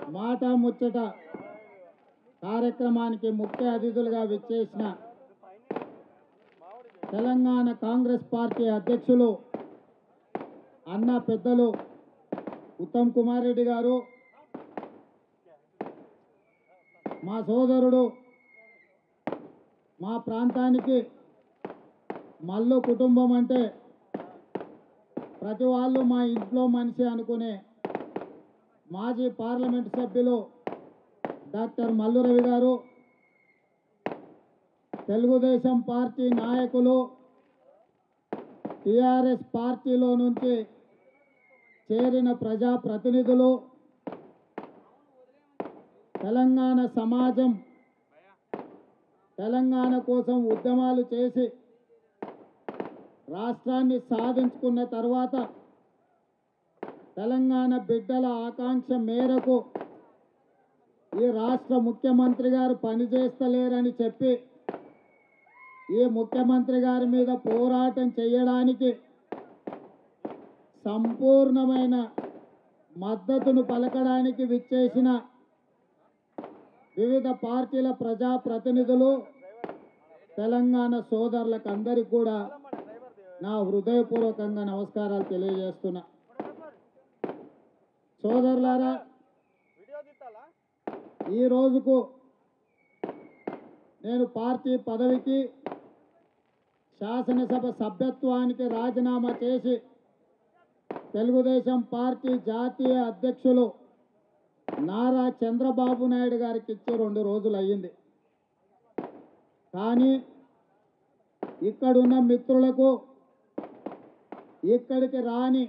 మాట ముచ్చట కార్యక్రమానికి ముఖ్య అతిథులుగా విచ్చేసిన తెలంగాణ కాంగ్రెస్ పార్టీ అధ్యక్షులు అన్న పెద్దలు ఉత్తమ్ కుమార్ రెడ్డి గారు మా సోదరుడు మా ప్రాంతానికి మల్లు కుటుంబం అంటే ప్రతి వాళ్ళు మా ఇంట్లో మనిషి అనుకునే మాజీ పార్లమెంట్ సభ్యులు డాక్టర్ మల్లు రవి గారు తెలుగుదేశం పార్టీ నాయకులు టిఆర్ఎస్ పార్టీలో నుంచి చేరిన ప్రజాప్రతినిధులు తెలంగాణ సమాజం తెలంగాణ కోసం ఉద్యమాలు చేసి రాష్ట్రాన్ని సాధించుకున్న తర్వాత తెలంగాణ బిడ్డల ఆకాంక్ష మేరకు ఈ రాష్ట్ర ముఖ్యమంత్రి గారు పనిచేస్తలేరని చెప్పి ఈ ముఖ్యమంత్రి గారి మీద పోరాటం చేయడానికి సంపూర్ణమైన మద్దతును పలకడానికి విచ్చేసిన వివిధ పార్టీల ప్రజాప్రతినిధులు తెలంగాణ సోదరులకు అందరికీ కూడా నా హృదయపూర్వకంగా నమస్కారాలు తెలియజేస్తున్నా సోదరులారా ఈ రోజుకు నేను పార్టీ పదవికి శాసనసభ సభ్యత్వానికి రాజీనామా చేసి తెలుగుదేశం పార్టీ జాతీయ అధ్యక్షులు నారా చంద్రబాబు నాయుడు గారికి ఇచ్చి రెండు రోజులు అయ్యింది కానీ ఇక్కడున్న మిత్రులకు ఇక్కడికి రాని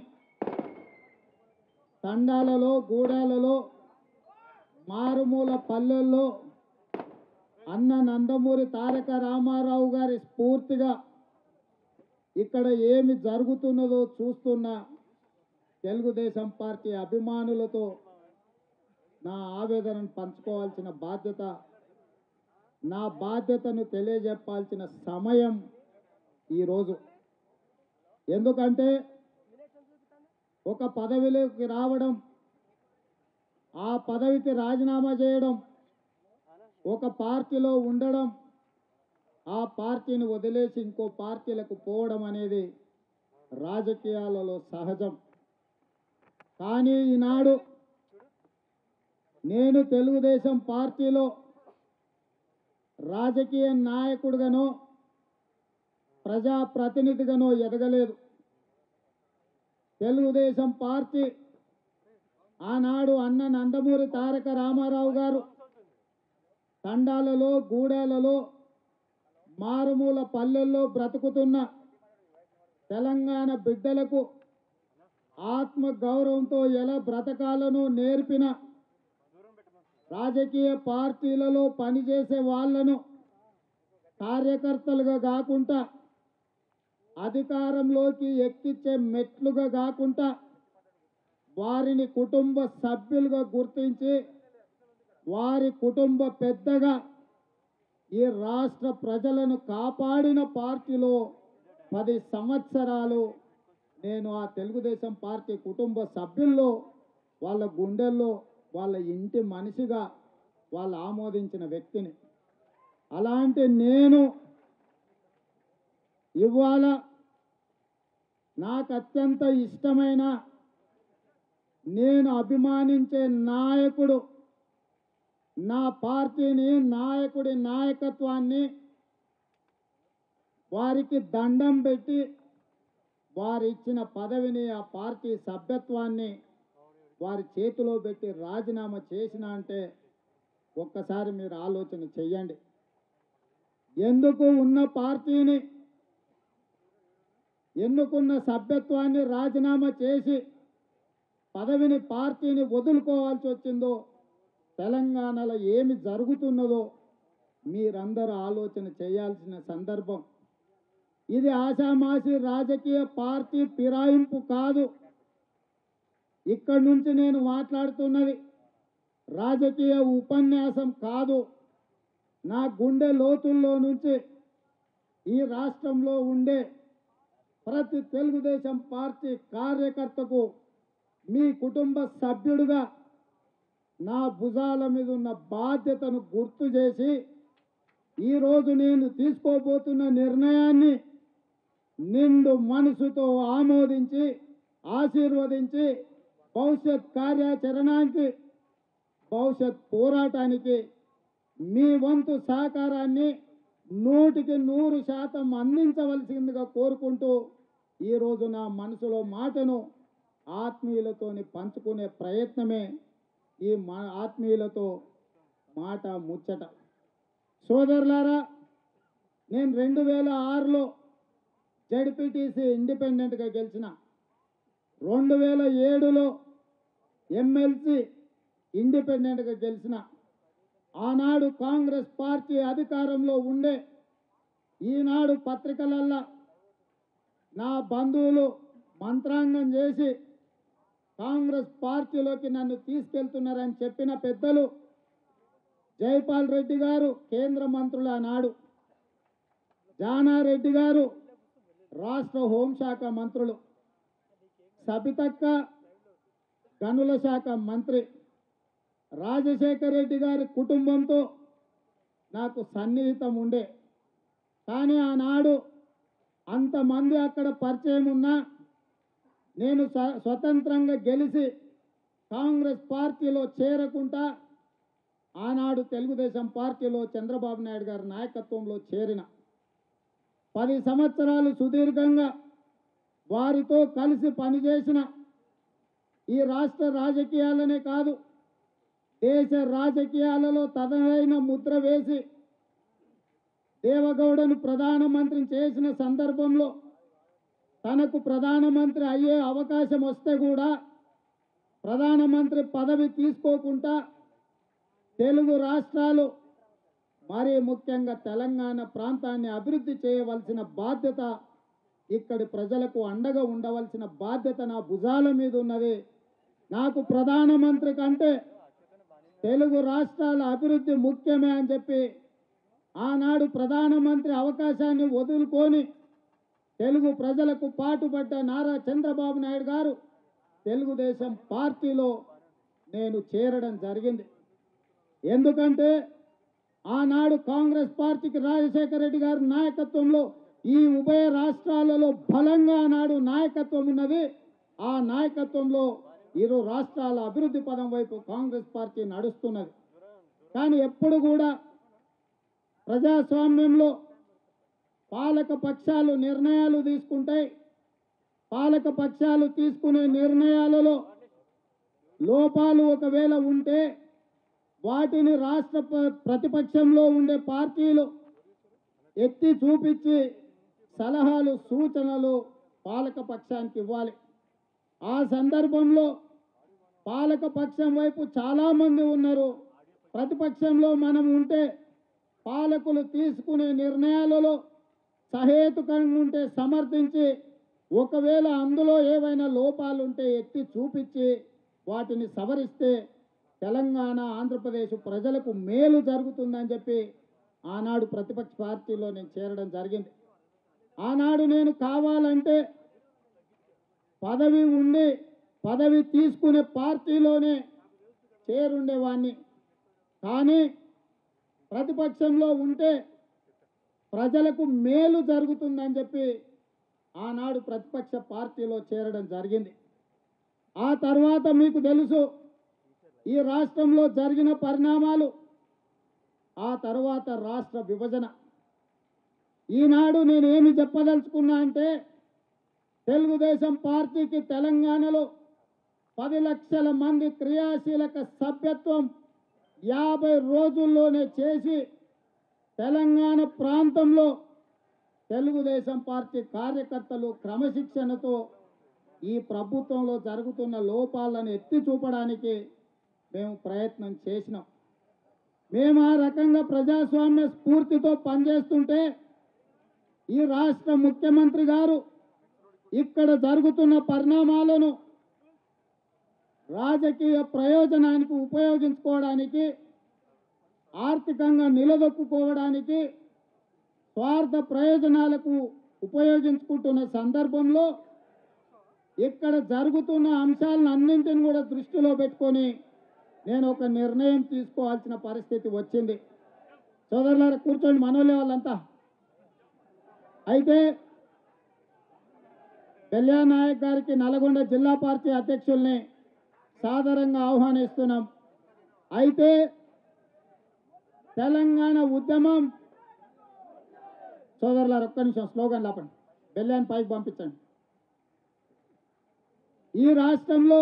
తండాలలో గూడాలలో మారుమూల పల్లెల్లో అన్న నందమూరి తారక రామారావు గారి స్ఫూర్తిగా ఇక్కడ ఏమి జరుగుతున్నదో చూస్తున్న తెలుగుదేశం పార్టీ అభిమానులతో నా ఆవేదనను పంచుకోవాల్సిన బాధ్యత నా బాధ్యతను తెలియజెప్పాల్సిన సమయం ఈరోజు ఎందుకంటే ఒక పదవిలోకి రావడం ఆ పదవికి రాజీనామా చేయడం ఒక పార్టీలో ఉండడం ఆ పార్టీని వదిలేసి ఇంకో పార్టీలకు పోవడం అనేది రాజకీయాలలో సహజం కానీ ఈనాడు నేను తెలుగుదేశం పార్టీలో రాజకీయ నాయకుడిగానో ప్రజాప్రతినిధిగానో ఎదగలేదు తెలుగుదేశం పార్టీ ఆనాడు అన్న నందమూరి తారక రామారావు గారు తండాలలో గూడాలలో మారుమూల పల్లెల్లో బ్రతుకుతున్న తెలంగాణ బిడ్డలకు ఆత్మ గౌరవంతో ఎలా బ్రతకాలనో నేర్పిన రాజకీయ పార్టీలలో పనిచేసే వాళ్ళను కార్యకర్తలుగా కాకుండా అధికారంలోకి ఎక్కించే మెట్లుగా కాకుండా వారిని కుటుంబ సభ్యులుగా గుర్తించి వారి కుటుంబ పెద్దగా ఈ రాష్ట్ర ప్రజలను కాపాడిన పార్టీలో పది సంవత్సరాలు నేను ఆ తెలుగుదేశం పార్టీ కుటుంబ సభ్యుల్లో వాళ్ళ గుండెల్లో వాళ్ళ ఇంటి మనిషిగా వాళ్ళు ఆమోదించిన వ్యక్తిని అలాంటి నేను ఇవాళ నాకు అత్యంత ఇష్టమైన నేను అభిమానించే నాయకుడు నా పార్టీని నాయకుడి నాయకత్వాన్ని వారికి దండం పెట్టి వారు ఇచ్చిన పదవిని ఆ పార్టీ సభ్యత్వాన్ని వారి చేతిలో పెట్టి రాజీనామా చేసిన అంటే ఒక్కసారి మీరు ఆలోచన చెయ్యండి ఎందుకు ఉన్న పార్టీని ఎన్నుకున్న సభ్యత్వాన్ని రాజీనామా చేసి పదవిని పార్టీని వదులుకోవాల్సి వచ్చిందో తెలంగాణలో ఏమి జరుగుతున్నదో మీరందరూ ఆలోచన చేయాల్సిన సందర్భం ఇది ఆషామాషి రాజకీయ పార్టీ ఫిరాయింపు కాదు ఇక్కడి నుంచి నేను మాట్లాడుతున్నది రాజకీయ ఉపన్యాసం కాదు నా గుండె లోతుల్లో నుంచి ఈ రాష్ట్రంలో ఉండే ప్రతి తెలుగుదేశం పార్టీ కార్యకర్తకు మీ కుటుంబ సభ్యుడిగా నా భుజాల మీద ఉన్న బాధ్యతను గుర్తు చేసి ఈరోజు నేను తీసుకోబోతున్న నిర్ణయాన్ని నిండు మనసుతో ఆమోదించి ఆశీర్వదించి భవిష్యత్ కార్యాచరణానికి భవిష్యత్ పోరాటానికి మీ వంతు సహకారాన్ని నూటికి నూరు శాతం అందించవలసిందిగా కోరుకుంటూ ఈరోజు నా మనసులో మాటను ఆత్మీయులతోని పంచుకునే ప్రయత్నమే ఈ మా ఆత్మీయులతో మాట ముచ్చట సోదరులారా నేను రెండు వేల ఆరులో జడ్పీటీసీ ఇండిపెండెంట్గా గెలిచిన రెండు వేల ఏడులో ఎమ్మెల్సీ ఇండిపెండెంట్గా గెలిచిన ఆనాడు కాంగ్రెస్ పార్టీ అధికారంలో ఉండే ఈనాడు పత్రికలల్లా నా బంధువులు మంత్రాంగం చేసి కాంగ్రెస్ పార్టీలోకి నన్ను తీసుకెళ్తున్నారని చెప్పిన పెద్దలు జైపాల్ రెడ్డి గారు కేంద్ర మంత్రులు ఆనాడు జానారెడ్డి గారు రాష్ట్ర హోంశాఖ మంత్రులు సబితక్క గనుల శాఖ మంత్రి రాజశేఖర్ రెడ్డి గారి కుటుంబంతో నాకు సన్నిహితం ఉండే కానీ ఆనాడు అంతమంది అక్కడ పరిచయం ఉన్నా నేను స్వ- స్వతంత్రంగా గెలిచి కాంగ్రెస్ పార్టీలో చేరకుండా ఆనాడు తెలుగుదేశం పార్టీలో చంద్రబాబు నాయుడు గారి నాయకత్వంలో చేరిన పది సంవత్సరాలు సుదీర్ఘంగా వారితో కలిసి పనిచేసిన ఈ రాష్ట్ర రాజకీయాలనే కాదు దేశ రాజకీయాలలో తనదైన ముద్ర వేసి దేవగౌడను ప్రధానమంత్రిని చేసిన సందర్భంలో తనకు ప్రధానమంత్రి అయ్యే అవకాశం వస్తే కూడా ప్రధానమంత్రి పదవి తీసుకోకుండా తెలుగు రాష్ట్రాలు మరి ముఖ్యంగా తెలంగాణ ప్రాంతాన్ని అభివృద్ధి చేయవలసిన బాధ్యత ఇక్కడి ప్రజలకు అండగా ఉండవలసిన బాధ్యత నా భుజాల మీద ఉన్నది నాకు ప్రధానమంత్రి కంటే తెలుగు రాష్ట్రాల అభివృద్ధి ముఖ్యమే అని చెప్పి ఆనాడు ప్రధానమంత్రి అవకాశాన్ని వదులుకొని తెలుగు ప్రజలకు పాటుపడ్డ నారా చంద్రబాబు నాయుడు గారు తెలుగుదేశం పార్టీలో నేను చేరడం జరిగింది ఎందుకంటే ఆనాడు కాంగ్రెస్ పార్టీకి రాజశేఖర రెడ్డి గారి నాయకత్వంలో ఈ ఉభయ రాష్ట్రాలలో బలంగా ఆనాడు నాయకత్వం ఉన్నది ఆ నాయకత్వంలో ఇరు రాష్ట్రాల అభివృద్ధి పదం వైపు కాంగ్రెస్ పార్టీ నడుస్తున్నది కానీ ఎప్పుడు కూడా ప్రజాస్వామ్యంలో పాలక పక్షాలు నిర్ణయాలు తీసుకుంటాయి పాలక పక్షాలు తీసుకునే నిర్ణయాలలో లోపాలు ఒకవేళ ఉంటే వాటిని రాష్ట్ర ప్ర- ప్రతిపక్షంలో ఉండే పార్టీలు ఎత్తి చూపించి సలహాలు సూచనలు పాలక పక్షానికి ఇవ్వాలి ఆ సందర్భంలో పాలక పక్షం వైపు చాలామంది ఉన్నారు ప్రతిపక్షంలో మనం ఉంటే పాలకులు తీసుకునే నిర్ణయాలలో సహేతుకంగా ఉంటే సమర్థించి ఒకవేళ అందులో ఏవైనా లోపాలు ఉంటే ఎత్తి చూపించి వాటిని సవరిస్తే తెలంగాణ ఆంధ్రప్రదేశ్ ప్రజలకు మేలు జరుగుతుందని చెప్పి ఆనాడు ప్రతిపక్ష పార్టీలో నేను చేరడం జరిగింది ఆనాడు నేను కావాలంటే పదవి ఉండి పదవి తీసుకునే పార్టీలోనే చేరుండేవాణ్ణి కానీ ప్రతిపక్షంలో ఉంటే ప్రజలకు మేలు జరుగుతుందని చెప్పి ఆనాడు ప్రతిపక్ష పార్టీలో చేరడం జరిగింది ఆ తర్వాత మీకు తెలుసు ఈ రాష్ట్రంలో జరిగిన పరిణామాలు ఆ తర్వాత రాష్ట్ర విభజన ఈనాడు నేను ఏమి చెప్పదలుచుకున్నా అంటే తెలుగుదేశం పార్టీకి తెలంగాణలో పది లక్షల మంది క్రియాశీలక సభ్యత్వం యాభై రోజుల్లోనే చేసి తెలంగాణ ప్రాంతంలో తెలుగుదేశం పార్టీ కార్యకర్తలు క్రమశిక్షణతో ఈ ప్రభుత్వంలో జరుగుతున్న లోపాలను ఎత్తి చూపడానికి మేము ప్రయత్నం చేసినాం మేము ఆ రకంగా ప్రజాస్వామ్య స్ఫూర్తితో పనిచేస్తుంటే ఈ రాష్ట్ర ముఖ్యమంత్రి గారు ఇక్కడ జరుగుతున్న పరిణామాలను రాజకీయ ప్రయోజనానికి ఉపయోగించుకోవడానికి ఆర్థికంగా నిలదొక్కుకోవడానికి స్వార్థ ప్రయోజనాలకు ఉపయోగించుకుంటున్న సందర్భంలో ఇక్కడ జరుగుతున్న అంశాలను అన్నింటిని కూడా దృష్టిలో పెట్టుకొని నేను ఒక నిర్ణయం తీసుకోవాల్సిన పరిస్థితి వచ్చింది సోదరులారా కూర్చోండి మనోళ్ళే వాళ్ళంతా అయితే కళ్యాణ్ నాయక్ గారికి నల్గొండ జిల్లా పార్టీ అధ్యక్షుల్ని సాదరంగా ఆహ్వానిస్తున్నాం అయితే తెలంగాణ ఉద్యమం సోదరులారు ఒక్క నిమిషం స్లోగన్ లాపండి బెల్లాన్ని పైకి పంపించండి ఈ రాష్ట్రంలో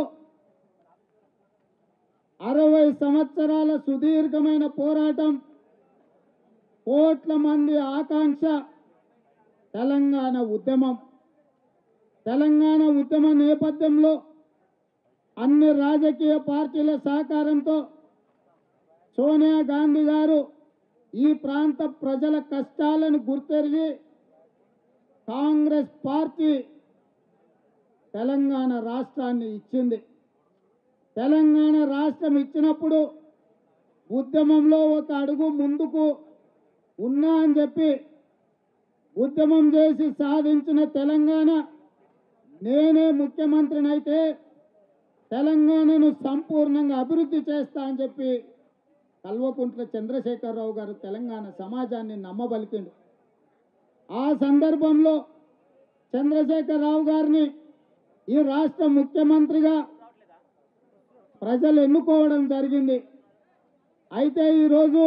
అరవై సంవత్సరాల సుదీర్ఘమైన పోరాటం కోట్ల మంది ఆకాంక్ష తెలంగాణ ఉద్యమం తెలంగాణ ఉద్యమ నేపథ్యంలో అన్ని రాజకీయ పార్టీల సహకారంతో సోనియా గాంధీ గారు ఈ ప్రాంత ప్రజల కష్టాలను గుర్తెరిగి కాంగ్రెస్ పార్టీ తెలంగాణ రాష్ట్రాన్ని ఇచ్చింది తెలంగాణ రాష్ట్రం ఇచ్చినప్పుడు ఉద్యమంలో ఒక అడుగు ముందుకు ఉన్నా అని చెప్పి ఉద్యమం చేసి సాధించిన తెలంగాణ నేనే ముఖ్యమంత్రినైతే తెలంగాణను సంపూర్ణంగా అభివృద్ధి చేస్తా అని చెప్పి కల్వకుంట్ల చంద్రశేఖరరావు గారు తెలంగాణ సమాజాన్ని నమ్మబలికిండు ఆ సందర్భంలో చంద్రశేఖరరావు గారిని ఈ రాష్ట్ర ముఖ్యమంత్రిగా ప్రజలు ఎన్నుకోవడం జరిగింది అయితే ఈరోజు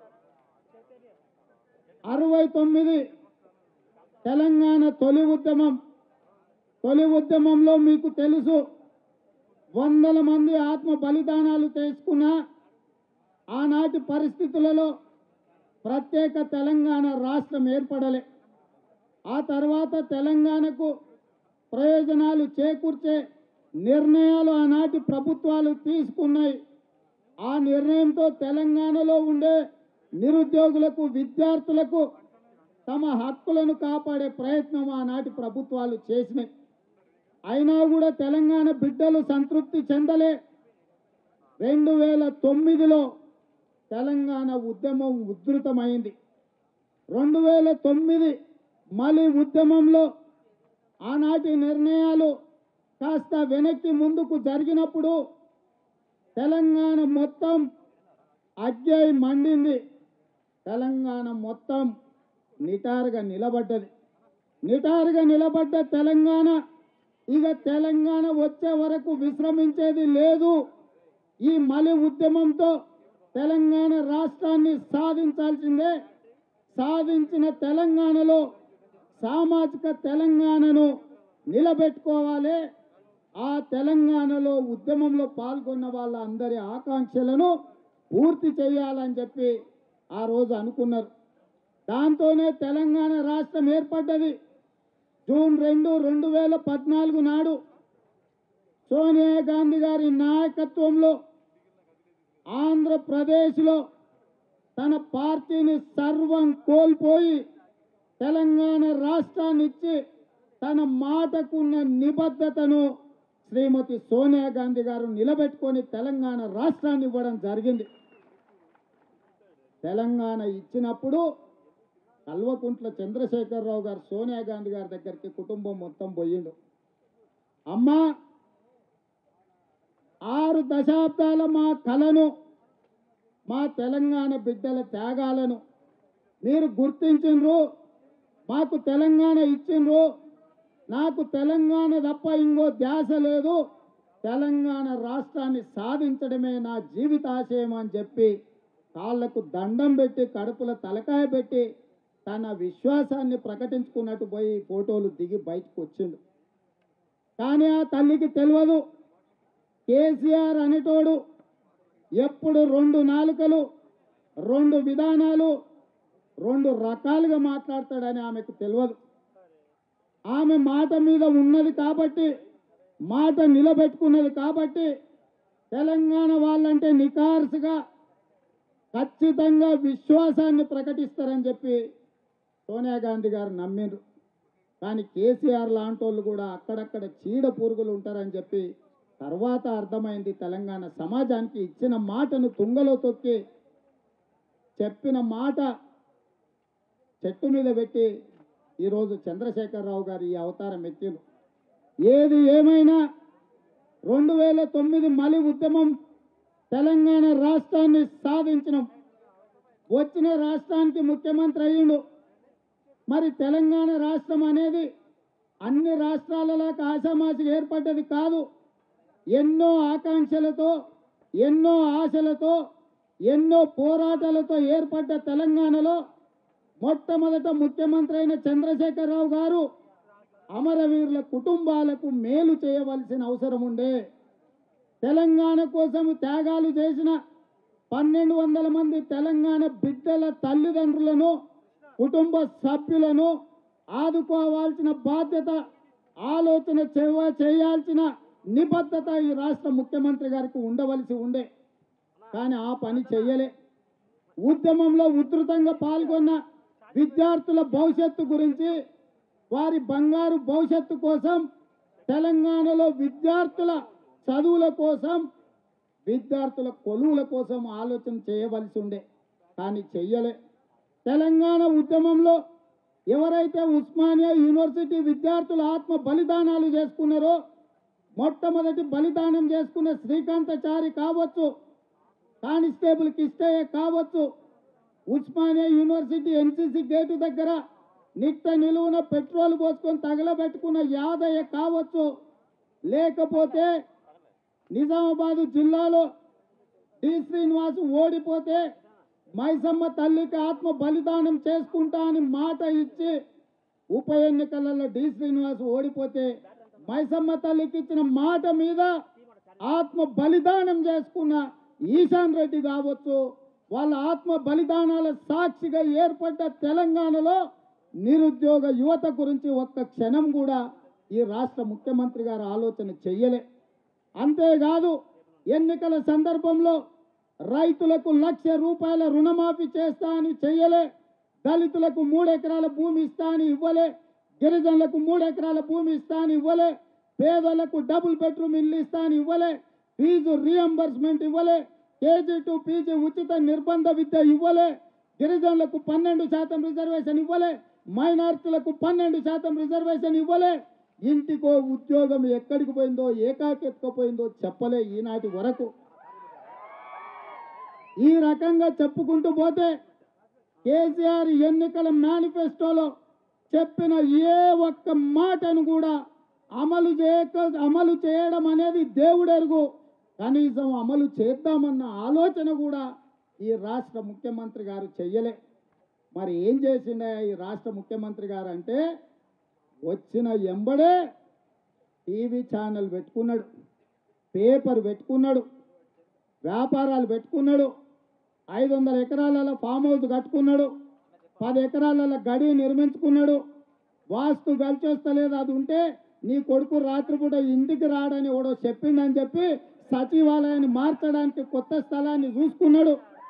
అరవై తొమ్మిది తెలంగాణ తొలి ఉద్యమం తొలి ఉద్యమంలో మీకు తెలుసు వందల మంది ఆత్మ బలిదానాలు చేసుకున్న ఆనాటి పరిస్థితులలో ప్రత్యేక తెలంగాణ రాష్ట్రం ఏర్పడలే ఆ తర్వాత తెలంగాణకు ప్రయోజనాలు చేకూర్చే నిర్ణయాలు ఆనాటి ప్రభుత్వాలు తీసుకున్నాయి ఆ నిర్ణయంతో తెలంగాణలో ఉండే నిరుద్యోగులకు విద్యార్థులకు తమ హక్కులను కాపాడే ప్రయత్నం ఆనాటి ప్రభుత్వాలు చేసినాయి అయినా కూడా తెలంగాణ బిడ్డలు సంతృప్తి చెందలే రెండు వేల తొమ్మిదిలో తెలంగాణ ఉద్యమం ఉధృతమైంది రెండు వేల తొమ్మిది మలి ఉద్యమంలో ఆనాటి నిర్ణయాలు కాస్త వెనక్కి ముందుకు జరిగినప్పుడు తెలంగాణ మొత్తం అగ్గాయి మండింది తెలంగాణ మొత్తం నిటారుగా నిలబడ్డది నిటారుగా నిలబడ్డ తెలంగాణ ఇక తెలంగాణ వచ్చే వరకు విశ్రమించేది లేదు ఈ మలి ఉద్యమంతో తెలంగాణ రాష్ట్రాన్ని సాధించాల్సిందే సాధించిన తెలంగాణలో సామాజిక తెలంగాణను నిలబెట్టుకోవాలి ఆ తెలంగాణలో ఉద్యమంలో పాల్గొన్న వాళ్ళ అందరి ఆకాంక్షలను పూర్తి చేయాలని చెప్పి ఆ రోజు అనుకున్నారు దాంతోనే తెలంగాణ రాష్ట్రం ఏర్పడ్డది జూన్ రెండు రెండు వేల పద్నాలుగు నాడు సోనియా గాంధీ గారి నాయకత్వంలో ఆంధ్రప్రదేశ్లో తన పార్టీని సర్వం కోల్పోయి తెలంగాణ రాష్ట్రాన్ని ఇచ్చి తన మాటకున్న నిబద్ధతను శ్రీమతి సోనియా గాంధీ గారు నిలబెట్టుకొని తెలంగాణ రాష్ట్రాన్ని ఇవ్వడం జరిగింది తెలంగాణ ఇచ్చినప్పుడు కల్వకుంట్ల చంద్రశేఖరరావు గారు సోనియా గాంధీ గారి దగ్గరికి కుటుంబం మొత్తం పోయిండు అమ్మా ఆరు దశాబ్దాల మా కళను మా తెలంగాణ బిడ్డల త్యాగాలను మీరు గుర్తించిండ్రు మాకు తెలంగాణ ఇచ్చిండ్రు నాకు తెలంగాణ తప్ప ఇంకో ధ్యాస లేదు తెలంగాణ రాష్ట్రాన్ని సాధించడమే నా జీవితాశయం అని చెప్పి కాళ్ళకు దండం పెట్టి కడుపుల తలకాయ పెట్టి తన విశ్వాసాన్ని ప్రకటించుకున్నట్టు పోయి ఫోటోలు దిగి బయటకు వచ్చిండు కానీ ఆ తల్లికి తెలియదు కేసీఆర్ అనేటోడు ఎప్పుడు రెండు నాలుకలు రెండు విధానాలు రెండు రకాలుగా మాట్లాడతాడని ఆమెకు తెలియదు ఆమె మాట మీద ఉన్నది కాబట్టి మాట నిలబెట్టుకున్నది కాబట్టి తెలంగాణ వాళ్ళంటే నికార్సుగా ఖచ్చితంగా విశ్వాసాన్ని ప్రకటిస్తారని చెప్పి సోనియా గాంధీ గారు నమ్మిండ్రు కానీ కేసీఆర్ లాంటి వాళ్ళు కూడా అక్కడక్కడ చీడ పురుగులు ఉంటారని చెప్పి తర్వాత అర్థమైంది తెలంగాణ సమాజానికి ఇచ్చిన మాటను తుంగలో తొక్కి చెప్పిన మాట చెట్టు మీద పెట్టి ఈరోజు చంద్రశేఖరరావు గారు ఈ అవతారం ఎత్తిరు ఏది ఏమైనా రెండు వేల తొమ్మిది మలి ఉద్యమం తెలంగాణ రాష్ట్రాన్ని సాధించినాం వచ్చిన రాష్ట్రానికి ముఖ్యమంత్రి అయ్యిండు మరి తెలంగాణ రాష్ట్రం అనేది అన్ని రాష్ట్రాలలో ఆశామాసి ఏర్పడ్డది కాదు ఎన్నో ఆకాంక్షలతో ఎన్నో ఆశలతో ఎన్నో పోరాటాలతో ఏర్పడ్డ తెలంగాణలో మొట్టమొదట ముఖ్యమంత్రి అయిన చంద్రశేఖరరావు గారు అమరవీరుల కుటుంబాలకు మేలు చేయవలసిన అవసరం ఉండే తెలంగాణ కోసం త్యాగాలు చేసిన పన్నెండు వందల మంది తెలంగాణ బిడ్డల తల్లిదండ్రులను కుటుంబ సభ్యులను ఆదుకోవాల్సిన బాధ్యత ఆలోచన చేయ చేయాల్సిన నిబద్ధత ఈ రాష్ట్ర ముఖ్యమంత్రి గారికి ఉండవలసి ఉండే కానీ ఆ పని చెయ్యలే ఉద్యమంలో ఉధృతంగా పాల్గొన్న విద్యార్థుల భవిష్యత్తు గురించి వారి బంగారు భవిష్యత్తు కోసం తెలంగాణలో విద్యార్థుల చదువుల కోసం విద్యార్థుల కొలువుల కోసం ఆలోచన చేయవలసి ఉండే కానీ చెయ్యలే తెలంగాణ ఉద్యమంలో ఎవరైతే ఉస్మానియా యూనివర్సిటీ విద్యార్థులు ఆత్మ బలిదానాలు చేసుకున్నారో మొట్టమొదటి బలిదానం చేసుకున్న శ్రీకాంతచారి కావచ్చు కానిస్టేబుల్ కిష్టయ్య కావచ్చు ఉస్మానియా యూనివర్సిటీ ఎన్సీసీ గేటు దగ్గర నిట్ట నిలువున పెట్రోల్ పోసుకొని తగలబెట్టుకున్న యాదయ్య కావచ్చు లేకపోతే నిజామాబాదు జిల్లాలో డి శ్రీనివాస్ ఓడిపోతే మైసమ్మ తల్లికి ఆత్మ బలిదానం చేసుకుంటా అని మాట ఇచ్చి ఉప ఎన్నికలలో డి శ్రీనివాస్ ఓడిపోతే మైసమ్మ తల్లికి ఇచ్చిన మాట మీద ఆత్మ బలిదానం చేసుకున్న ఈశాన్ రెడ్డి కావచ్చు వాళ్ళ ఆత్మ బలిదానాల సాక్షిగా ఏర్పడ్డ తెలంగాణలో నిరుద్యోగ యువత గురించి ఒక్క క్షణం కూడా ఈ రాష్ట్ర ముఖ్యమంత్రి గారు ఆలోచన చెయ్యలే అంతేకాదు ఎన్నికల సందర్భంలో రైతులకు లక్ష రూపాయల రుణమాఫీ చేస్తా అని చెయ్యలే దళితులకు మూడు ఎకరాల భూమి ఇస్తా అని ఇవ్వలే గిరిజనులకు మూడు ఎకరాల భూమి ఇస్తా అని ఇవ్వలే పేదలకు డబుల్ బెడ్రూమ్ ఇల్లు ఇస్తా అని ఇవ్వలే ఫీజు రీఎంబర్స్మెంట్ ఇవ్వలే కేజీ టు పీజీ ఉచిత నిర్బంధ విద్య ఇవ్వలే గిరిజనులకు పన్నెండు శాతం రిజర్వేషన్ ఇవ్వలే మైనార్టీలకు పన్నెండు శాతం రిజర్వేషన్ ఇవ్వలే ఇంటికో ఉద్యోగం ఎక్కడికి పోయిందో ఏకాకెత్తుకుపోయిందో చెప్పలే ఈనాటి వరకు ఈ రకంగా చెప్పుకుంటూ పోతే కేసీఆర్ ఎన్నికల మేనిఫెస్టోలో చెప్పిన ఏ ఒక్క మాటను కూడా అమలు చేయక అమలు చేయడం అనేది దేవుడెరుగు కనీసం అమలు చేద్దామన్న ఆలోచన కూడా ఈ రాష్ట్ర ముఖ్యమంత్రి గారు చెయ్యలే మరి ఏం చేసిండే ఈ రాష్ట్ర ముఖ్యమంత్రి గారు అంటే వచ్చిన ఎంబడే టీవీ ఛానల్ పెట్టుకున్నాడు పేపర్ పెట్టుకున్నాడు వ్యాపారాలు పెట్టుకున్నాడు ఐదు వందల ఎకరాలలో ఫామ్ హౌస్ కట్టుకున్నాడు పది ఎకరాలలో గడి నిర్మించుకున్నాడు వాస్తు కలిసి వస్తలేదు అది ఉంటే నీ కొడుకు రాత్రిపూట ఇంటికి రాడని ఎవడో చెప్పిండని చెప్పి సచివాలయాన్ని మార్చడానికి కొత్త స్థలాన్ని చూసుకున్నాడు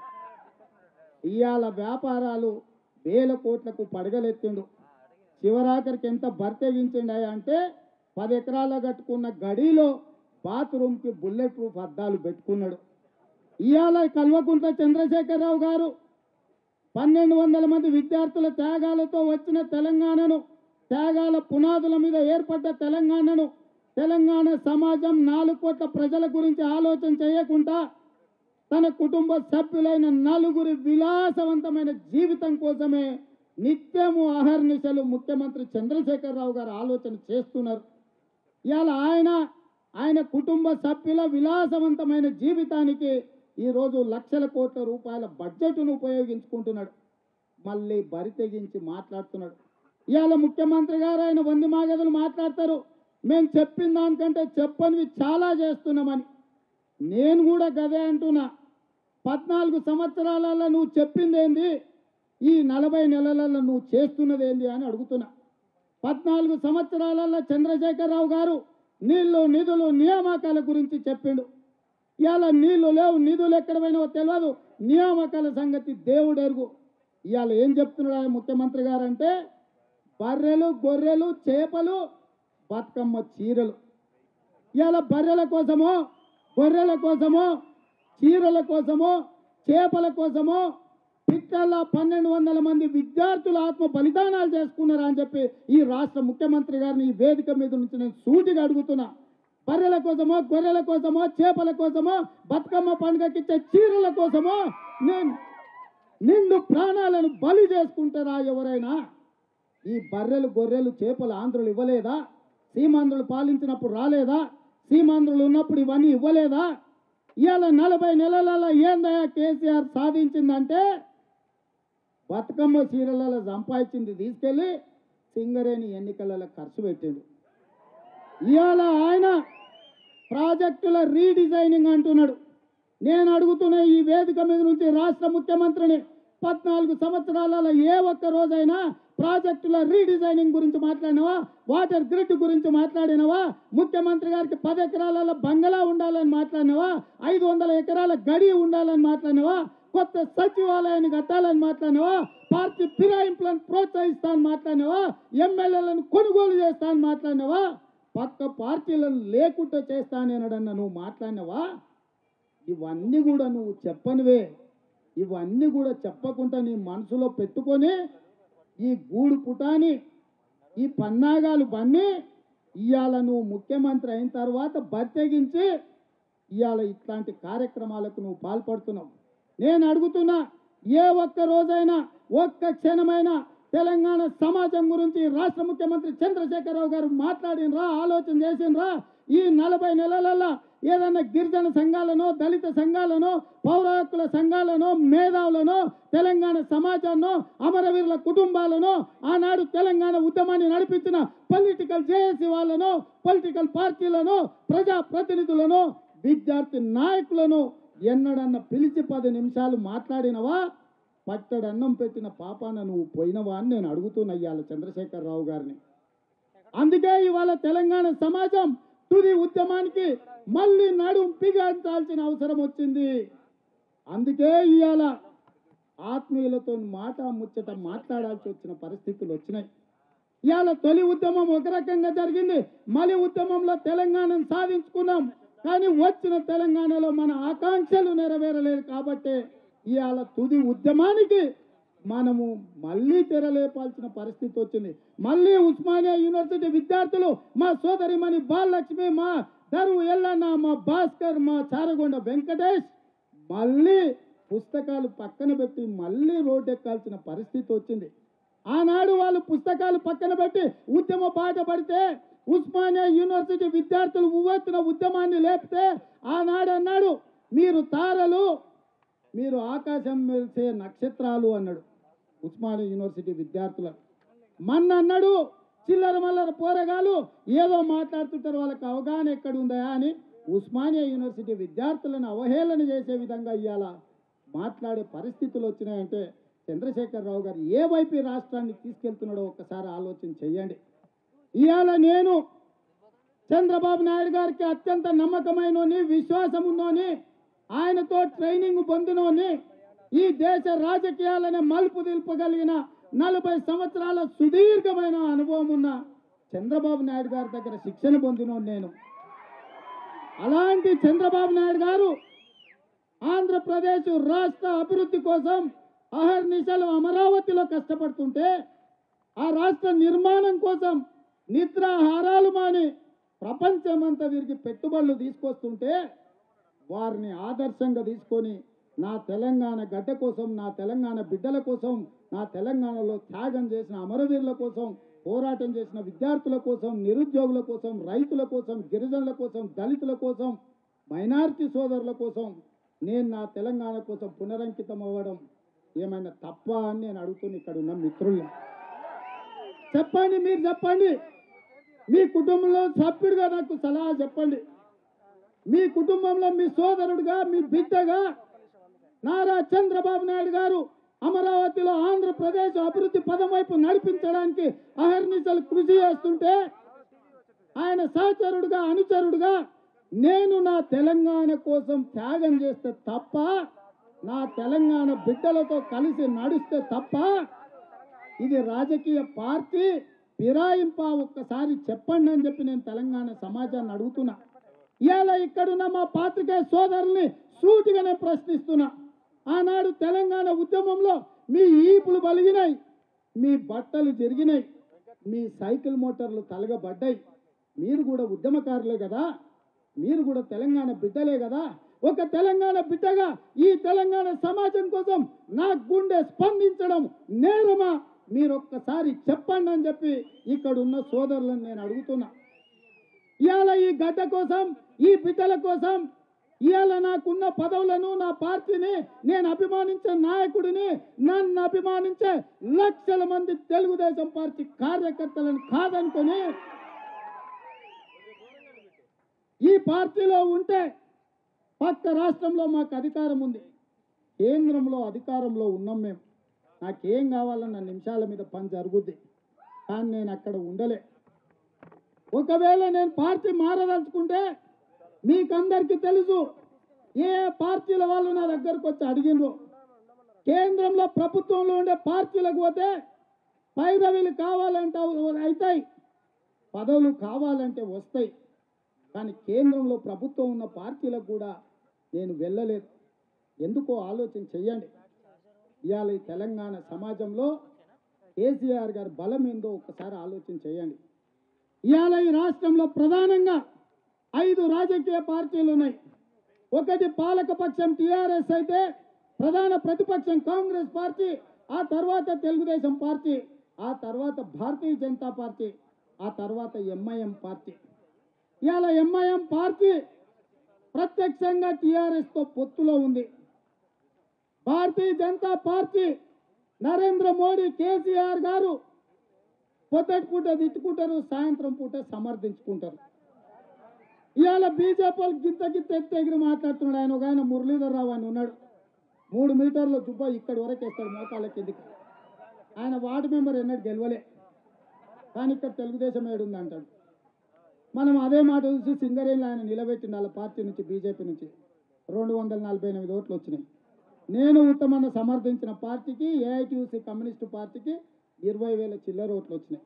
ఇవాళ వ్యాపారాలు వేల కోట్లకు పడగలెత్తిండు చివరాఖరికి ఎంత బర్తెగించిండు అంటే పది ఎకరాల కట్టుకున్న గడిలో బాత్రూమ్కి బుల్లెట్ ప్రూఫ్ అద్దాలు పెట్టుకున్నాడు ఇవాళ కల్వకుంట్ల చంద్రశేఖరరావు గారు పన్నెండు వందల మంది విద్యార్థుల త్యాగాలతో వచ్చిన తెలంగాణను త్యాగాల పునాదుల మీద ఏర్పడ్డ తెలంగాణను తెలంగాణ సమాజం నాలుగు కోట్ల ప్రజల గురించి ఆలోచన చేయకుండా తన కుటుంబ సభ్యులైన నలుగురి విలాసవంతమైన జీవితం కోసమే నిత్యము అహర్నిశలు ముఖ్యమంత్రి చంద్రశేఖరరావు గారు ఆలోచన చేస్తున్నారు ఇవాళ ఆయన ఆయన కుటుంబ సభ్యుల విలాసవంతమైన జీవితానికి ఈరోజు లక్షల కోట్ల రూపాయల బడ్జెట్ను ఉపయోగించుకుంటున్నాడు మళ్ళీ బరి తెగించి మాట్లాడుతున్నాడు ఇవాళ ముఖ్యమంత్రి గారు ఆయన వంది మాగదులు మాట్లాడతారు మేము చెప్పిన దానికంటే చెప్పనివి చాలా చేస్తున్నామని నేను కూడా గదే అంటున్నా పద్నాలుగు సంవత్సరాలలో నువ్వు చెప్పింది ఏంది ఈ నలభై నెలలలో నువ్వు చేస్తున్నది ఏంది అని అడుగుతున్నా పద్నాలుగు సంవత్సరాలలో చంద్రశేఖరరావు గారు నీళ్లు నిధులు నియామకాల గురించి చెప్పిండు ఇవాళ నీళ్లు లేవు నిధులు ఎక్కడ పోయినావో తెలియదు నియామకాల సంగతి దేవుడు ఎరుగు ఇవాళ ఏం చెప్తున్నాడు ఆయన ముఖ్యమంత్రి గారు అంటే బర్రెలు గొర్రెలు చేపలు బతుకమ్మ చీరలు ఇవాళ బర్రెల కోసమో గొర్రెల కోసమో చీరల కోసమో చేపల కోసమో పిట్టల పన్నెండు వందల మంది విద్యార్థులు ఆత్మ బలిదానాలు చేసుకున్నారా అని చెప్పి ఈ రాష్ట్ర ముఖ్యమంత్రి గారిని ఈ వేదిక మీద నుంచి నేను సూటిగా అడుగుతున్నా బర్రెల కోసమో గొర్రెల కోసమో చేపల కోసమో బతుకమ్మ పండుగకిచ్చే చీరల కోసమో నేను నిండు ప్రాణాలను బలి చేసుకుంటారా ఎవరైనా ఈ బర్రెలు గొర్రెలు చేపలు ఆంధ్రులు ఇవ్వలేదా సీమాంధ్రులు పాలించినప్పుడు రాలేదా సీమాంధ్రులు ఉన్నప్పుడు ఇవన్నీ ఇవ్వలేదా ఇవాళ నలభై నెలలలో ఏందయ్యా కేసీఆర్ సాధించిందంటే బతుకమ్మ చీరలలో సంపాదించింది తీసుకెళ్ళి సింగరేణి ఎన్నికలలో ఖర్చు పెట్టిండు ఇవాళ ఆయన ప్రాజెక్టుల రీడిజైనింగ్ అంటున్నాడు నేను అడుగుతున్న ఈ వేదిక మీద నుంచి రాష్ట్ర ముఖ్యమంత్రిని పద్నాలుగు సంవత్సరాలలో ఏ ఒక్క రోజైనా ప్రాజెక్టుల రీడిజైనింగ్ గురించి మాట్లాడినవా వాటర్ గ్రిడ్ గురించి మాట్లాడినవా ముఖ్యమంత్రి గారికి పది ఎకరాలలో బంగళా ఉండాలని మాట్లాడినవా ఐదు వందల ఎకరాల గడి ఉండాలని మాట్లాడినవా కొత్త సచివాలయాన్ని కట్టాలని మాట్లాడినవా పార్టీ ఫిరాయింపులను ప్రోత్సహిస్తానని మాట్లాడినవా ఎమ్మెల్యేలను కొనుగోలు చేస్తానని మాట్లాడినవా పక్క పార్టీలను లేకుండా చేస్తాననడన్న నువ్వు మాట్లాడినవా ఇవన్నీ కూడా నువ్వు చెప్పనివే ఇవన్నీ కూడా చెప్పకుండా నీ మనసులో పెట్టుకొని ఈ గూడు పుటాని ఈ పన్నాగాలు బన్ని ఇవాళ నువ్వు ముఖ్యమంత్రి అయిన తర్వాత బర్తెగించి ఇవాళ ఇట్లాంటి కార్యక్రమాలకు నువ్వు పాల్పడుతున్నావు నేను అడుగుతున్నా ఏ ఒక్క రోజైనా ఒక్క క్షణమైనా తెలంగాణ సమాజం గురించి రాష్ట్ర ముఖ్యమంత్రి చంద్రశేఖరరావు గారు మాట్లాడినరా ఆలోచన చేసినరా ఈ నలభై నెలలలో ఏదన్నా గిరిజన సంఘాలనో దళిత సంఘాలనో పౌర హక్కుల సంఘాలనో మేధావులనో తెలంగాణ సమాజాన్నో అమరవీరుల కుటుంబాలను ఆనాడు తెలంగాణ ఉద్యమాన్ని నడిపించిన పొలిటికల్ జేఏసీ వాళ్ళను పొలిటికల్ పార్టీలను ప్రజా ప్రతినిధులను విద్యార్థి నాయకులను ఎన్నడన్న పిలిచి పది నిమిషాలు మాట్లాడినవా పట్టడు అన్నం పెట్టిన పాపాన నువ్వు పోయినవా అని నేను అడుగుతున్నా ఇవాళ చంద్రశేఖరరావు గారిని అందుకే ఇవాళ తెలంగాణ సమాజం తుది ఉద్యమానికి మళ్ళీ నడుం పిగాల్చాల్సిన అవసరం వచ్చింది అందుకే ఇవాళ ఆత్మీయులతో మాట ముచ్చట మాట్లాడాల్సి వచ్చిన పరిస్థితులు వచ్చినాయి ఇవాళ తొలి ఉద్యమం ఒక రకంగా జరిగింది మలి ఉద్యమంలో తెలంగాణను సాధించుకున్నాం కానీ వచ్చిన తెలంగాణలో మన ఆకాంక్షలు నెరవేరలేదు కాబట్టి ఇవాళ తుది ఉద్యమానికి మనము మళ్ళీ తెరలేపాల్సిన పరిస్థితి వచ్చింది మళ్ళీ ఉస్మానియా యూనివర్సిటీ విద్యార్థులు మా సోదరిమణి బాలలక్ష్మి మా దరువు ఎల్లన్న మా భాస్కర్ మా చారగొండ వెంకటేష్ మళ్ళీ పుస్తకాలు పక్కన పెట్టి మళ్ళీ రోడ్డు ఎక్కాల్సిన పరిస్థితి వచ్చింది ఆనాడు వాళ్ళు పుస్తకాలు పక్కన పెట్టి ఉద్యమ బాట పడితే ఉస్మానియా యూనివర్సిటీ విద్యార్థులు ఉవ్వెత్తున ఉద్యమాన్ని లేపితే ఆనాడు అన్నాడు మీరు తారలు మీరు ఆకాశం మెరిసే నక్షత్రాలు అన్నాడు ఉస్మానియా యూనివర్సిటీ విద్యార్థులు మన్న అన్నాడు చిల్లర మల్లర పోరగాలు ఏదో మాట్లాడుతుంటారు వాళ్ళకి అవగాహన ఎక్కడ ఉందా అని ఉస్మానియా యూనివర్సిటీ విద్యార్థులను అవహేళన చేసే విధంగా ఇవాళ మాట్లాడే పరిస్థితులు వచ్చినాయంటే చంద్రశేఖరరావు గారు ఏ వైపు ఈ రాష్ట్రాన్ని తీసుకెళ్తున్నాడో ఒక్కసారి ఆలోచన చెయ్యండి ఇవాళ నేను చంద్రబాబు నాయుడు గారికి అత్యంత నమ్మకమైనోని విశ్వాసం ఉన్నోని ఆయనతో ట్రైనింగ్ పొందినోని ఈ దేశ రాజకీయాలనే మలుపు నిల్పగలిగిన నలభై సంవత్సరాల సుదీర్ఘమైన అనుభవం ఉన్న చంద్రబాబు నాయుడు గారి దగ్గర శిక్షణ పొందినోని నేను అలాంటి చంద్రబాబు నాయుడు గారు ఆంధ్రప్రదేశ్ రాష్ట్ర అభివృద్ధి కోసం అహర్నిశలు అమరావతిలో కష్టపడుతుంటే ఆ రాష్ట్ర నిర్మాణం కోసం నిద్రాహారాలు మాని ప్రపంచమంతా తిరిగి పెట్టుబడులు తీసుకొస్తుంటే వారిని ఆదర్శంగా తీసుకొని నా తెలంగాణ గడ్డ కోసం నా తెలంగాణ బిడ్డల కోసం నా తెలంగాణలో త్యాగం చేసిన అమరవీరుల కోసం పోరాటం చేసిన విద్యార్థుల కోసం నిరుద్యోగుల కోసం రైతుల కోసం గిరిజనుల కోసం దళితుల కోసం మైనారిటీ సోదరుల కోసం నేను నా తెలంగాణ కోసం పునరంకితం అవ్వడం ఏమైనా తప్ప అని నేను అడుగుతున్నా ఇక్కడ ఉన్న మిత్రుల్ని చెప్పండి మీరు చెప్పండి మీ కుటుంబంలో సభ్యుడిగా నాకు సలహా చెప్పండి మీ కుటుంబంలో మీ సోదరుడిగా మీ బిడ్డగా నారా చంద్రబాబు నాయుడు గారు అమరావతిలో ఆంధ్రప్రదేశ్ అభివృద్ధి పదం వైపు నడిపించడానికి అహర్నిశలు కృషి చేస్తుంటే ఆయన సహచరుడుగా అనుచరుడుగా నేను నా తెలంగాణ కోసం త్యాగం చేస్తే తప్ప నా తెలంగాణ బిడ్డలతో కలిసి నడిస్తే తప్ప ఇది రాజకీయ పార్టీ ఫిరాయింప ఒక్కసారి చెప్పండి అని చెప్పి నేను తెలంగాణ సమాజాన్ని అడుగుతున్నా ఇవాళ ఇక్కడున్న మా పాత్రికేయ సోదరుల్ని సూటిగానే ప్రశ్నిస్తున్నా ఆనాడు తెలంగాణ ఉద్యమంలో మీ ఈపులు బలిగినాయి మీ బట్టలు జరిగినాయి మీ సైకిల్ మోటార్లు తలగబడ్డాయి మీరు కూడా ఉద్యమకారులే కదా మీరు కూడా తెలంగాణ బిడ్డలే కదా ఒక తెలంగాణ బిడ్డగా ఈ తెలంగాణ సమాజం కోసం నా గుండె స్పందించడం నేరమా మీరు ఒక్కసారి చెప్పండి అని చెప్పి ఇక్కడ ఉన్న సోదరులను నేను అడుగుతున్నా ఇవాళ ఈ గడ్డ కోసం ఈ బిడ్డల కోసం ఇవాళ నాకున్న పదవులను నా పార్టీని నేను అభిమానించే నాయకుడిని నన్ను అభిమానించే లక్షల మంది తెలుగుదేశం పార్టీ కార్యకర్తలను కాదనుకొని ఈ పార్టీలో ఉంటే పక్క రాష్ట్రంలో మాకు అధికారం ఉంది కేంద్రంలో అధికారంలో ఉన్నాం మేము నాకేం కావాలన్న నిమిషాల మీద పని జరుగుద్ది కానీ నేను అక్కడ ఉండలే ఒకవేళ నేను పార్టీ మారదలుచుకుంటే మీకందరికీ తెలుసు ఏ పార్టీల వాళ్ళు నా దగ్గరకు వచ్చి అడిగినరు కేంద్రంలో ప్రభుత్వంలో ఉండే పార్టీలకు పోతే పైరవీలు కావాలంటే అవుతాయి పదవులు కావాలంటే వస్తాయి కానీ కేంద్రంలో ప్రభుత్వం ఉన్న పార్టీలకు కూడా నేను వెళ్ళలేదు ఎందుకో ఆలోచన చెయ్యండి ఇవాళ ఈ తెలంగాణ సమాజంలో కేసీఆర్ గారి బలం ఏందో ఒక్కసారి ఆలోచన చేయండి ఇవాళ ఈ రాష్ట్రంలో ప్రధానంగా ఐదు రాజకీయ పార్టీలు ఉన్నాయి ఒకటి పాలకపక్షం టిఆర్ఎస్ అయితే ప్రధాన ప్రతిపక్షం కాంగ్రెస్ పార్టీ ఆ తర్వాత తెలుగుదేశం పార్టీ ఆ తర్వాత భారతీయ జనతా పార్టీ ఆ తర్వాత ఎంఐఎం పార్టీ ఇవాళ ఎంఐఎం పార్టీ ప్రత్యక్షంగా టిఆర్ఎస్ తో పొత్తులో ఉంది భారతీయ జనతా పార్టీ నరేంద్ర మోడీ కేసీఆర్ గారు పొద్దటి పూట తిట్టుకుంటారు సాయంత్రం పూట సమర్థించుకుంటారు ఇవాళ బీజేపీ వాళ్ళు గింత గింత ఎత్తి ఎగిరి మాట్లాడుతున్నాడు ఆయన ఒక ఆయన మురళీధర్ రావు అని ఉన్నాడు మూడు మీటర్ల జుబ్బ ఇక్కడి వరకు వేస్తాడు మోకాళ్ళ కిందికి ఆయన వార్డు మెంబర్ ఎన్నడూ గెలవలే కానీ ఇక్కడ తెలుగుదేశం ఏడుంది అంటాడు మనం అదే మాట చూసి సింగరేణిలో ఆయన నిలబెట్టిండు వాళ్ళ పార్టీ నుంచి బీజేపీ నుంచి రెండు వందల నలభై ఎనిమిది ఓట్లు వచ్చినాయి నేను ఉత్తమన్న సమర్థించిన పార్టీకి ఏఐటీయూసీ కమ్యూనిస్టు పార్టీకి ఇరవై వేల చిల్లర ఓట్లు వచ్చినాయి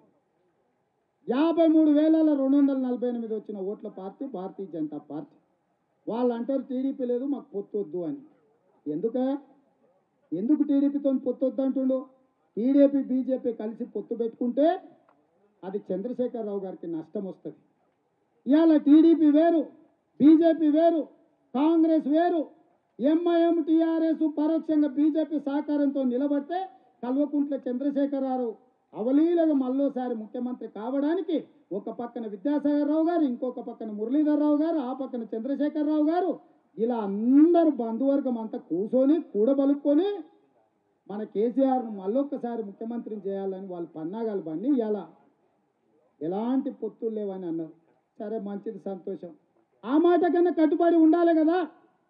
యాభై మూడు వేలలో రెండు వందల నలభై ఎనిమిది వచ్చిన ఓట్ల పార్టీ భారతీయ జనతా పార్టీ వాళ్ళు అంటారు టీడీపీ లేదు మాకు పొత్తు వద్దు అని ఎందుక ఎందుకు టీడీపీతో పొత్తు వద్దు అంటుండు టీడీపీ బీజేపీ కలిసి పొత్తు పెట్టుకుంటే అది చంద్రశేఖరరావు గారికి నష్టం వస్తుంది ఇవాళ టీడీపీ వేరు బీజేపీ వేరు కాంగ్రెస్ వేరు ఎంఐఎం టీఆర్ఎస్ పరోక్షంగా బీజేపీ సహకారంతో నిలబడితే కల్వకుంట్ల చంద్రశేఖరరావు అవలీలగా మళ్ళోసారి ముఖ్యమంత్రి కావడానికి ఒక పక్కన విద్యాసాగర్ గారు ఇంకొక పక్కన మురళీధర్ రావు గారు ఆ పక్కన చంద్రశేఖరరావు గారు ఇలా అందరూ బంధువర్గం అంతా కూర్చొని కూడబలుక్కొని మన కేసీఆర్ను మళ్ళొక్కసారి ముఖ్యమంత్రిని చేయాలని వాళ్ళు పన్నాగాలు బండి ఇలా ఎలాంటి పొత్తులు లేవని అన్నారు సరే మంచిది సంతోషం ఆ మాట కన్నా కట్టుబడి ఉండాలి కదా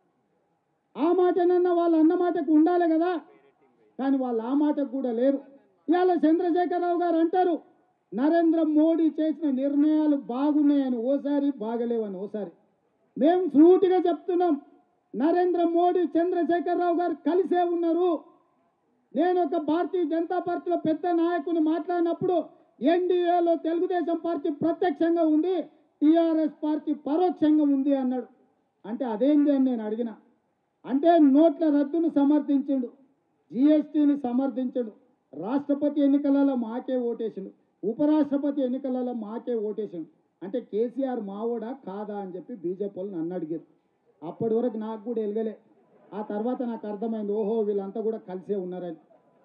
ఆ మాటనన్నా వాళ్ళు అన్న మాటకు ఉండాలి కదా కానీ వాళ్ళు ఆ మాటకు కూడా లేరు ఇవాళ చంద్రశేఖరరావు గారు అంటారు నరేంద్ర మోడీ చేసిన నిర్ణయాలు బాగున్నాయని ఓసారి బాగలేవని ఓసారి మేము సూటిగా చెప్తున్నాం నరేంద్ర మోడీ చంద్రశేఖరరావు గారు కలిసే ఉన్నారు నేను ఒక భారతీయ జనతా పార్టీలో పెద్ద నాయకుని మాట్లాడినప్పుడు ఎన్డీఏలో తెలుగుదేశం పార్టీ ప్రత్యక్షంగా ఉంది టీఆర్ఎస్ పార్టీ పరోక్షంగా ఉంది అన్నాడు అంటే అదేంటి అని నేను అడిగిన అంటే నోట్ల రద్దును సమర్థించిండు జిఎస్టీని సమర్థించడు రాష్ట్రపతి ఎన్నికలలో మాకే ఓటేసిండు ఉపరాష్ట్రపతి ఎన్నికలలో మాకే ఓటేసిండు అంటే కేసీఆర్ మావోడా కాదా అని చెప్పి బీజేపీ వాళ్ళు నన్ను అడిగారు అప్పటి వరకు నాకు కూడా ఎలగలే ఆ తర్వాత నాకు అర్థమైంది ఓహో వీళ్ళంతా కూడా కలిసే ఉన్నారని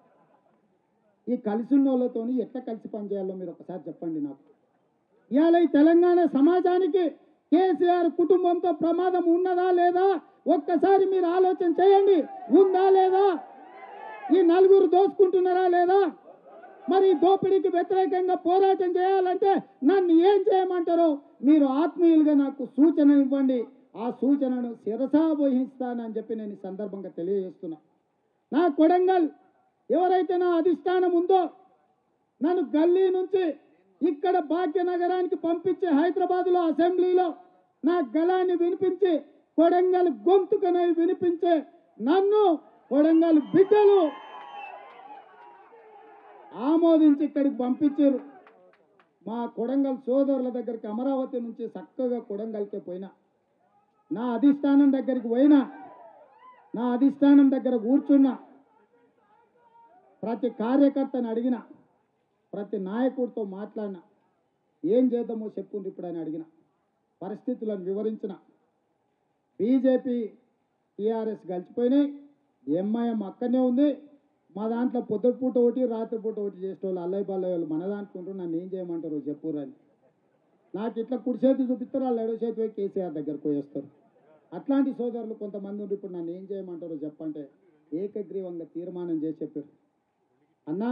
ఈ కలిసి ఉన్న వాళ్ళతో ఎట్లా కలిసి పనిచేయాలో మీరు ఒకసారి చెప్పండి నాకు ఇవాళ ఈ తెలంగాణ సమాజానికి కేసీఆర్ కుటుంబంతో ప్రమాదం ఉన్నదా లేదా ఒక్కసారి మీరు ఆలోచన చేయండి ఉందా లేదా ఈ నలుగురు దోచుకుంటున్నారా లేదా మరి ఈ దోపిడీకి వ్యతిరేకంగా పోరాటం చేయాలంటే నన్ను ఏం చేయమంటారో మీరు ఆత్మీయులుగా నాకు సూచన ఇవ్వండి ఆ సూచనను శిరసా వహిస్తానని చెప్పి నేను ఈ సందర్భంగా తెలియజేస్తున్నా నా కొడంగల్ ఎవరైతే నా అధిష్టానం ఉందో నన్ను గల్లీ నుంచి ఇక్కడ భాగ్యనగరానికి పంపించి హైదరాబాద్లో అసెంబ్లీలో నా గలాన్ని వినిపించి కొడంగల్ గొంతుకనై వినిపించే నన్ను కొడంగల్ బిడ్డలు ఆమోదించి ఇక్కడికి పంపించారు మా కొడంగల్ సోదరుల దగ్గరికి అమరావతి నుంచి చక్కగా కొడంగల్కే పోయినా నా అధిష్టానం దగ్గరికి పోయినా నా అధిష్టానం దగ్గర కూర్చున్నా ప్రతి కార్యకర్తని అడిగిన ప్రతి నాయకుడితో మాట్లాడినా ఏం చేద్దామో చెప్పుండ్రు ఇప్పుడు అని అడిగిన పరిస్థితులను వివరించిన బీజేపీ టీఆర్ఎస్ కలిసిపోయినాయి ఎంఐఎం అక్కడనే ఉంది మా దాంట్లో పొద్దుపూట ఒకటి రాత్రిపూట ఒకటి చేసే వాళ్ళు అల్లయ్య బల్లయ్య వాళ్ళు మన దాంట్లో ఉంటూ నన్ను ఏం చేయమంటారు చెప్పురని నాకు ఇట్లా కుడి చేతి చూపిస్తారు వాళ్ళు ఎడవ చేతి పోయి కేసీఆర్ దగ్గరకు పోయేస్తారు అట్లాంటి సోదరులు కొంతమంది ఉండి ఇప్పుడు నన్ను ఏం చేయమంటారో చెప్పంటే ఏకగ్రీవంగా తీర్మానం చేసి చెప్పారు అన్నా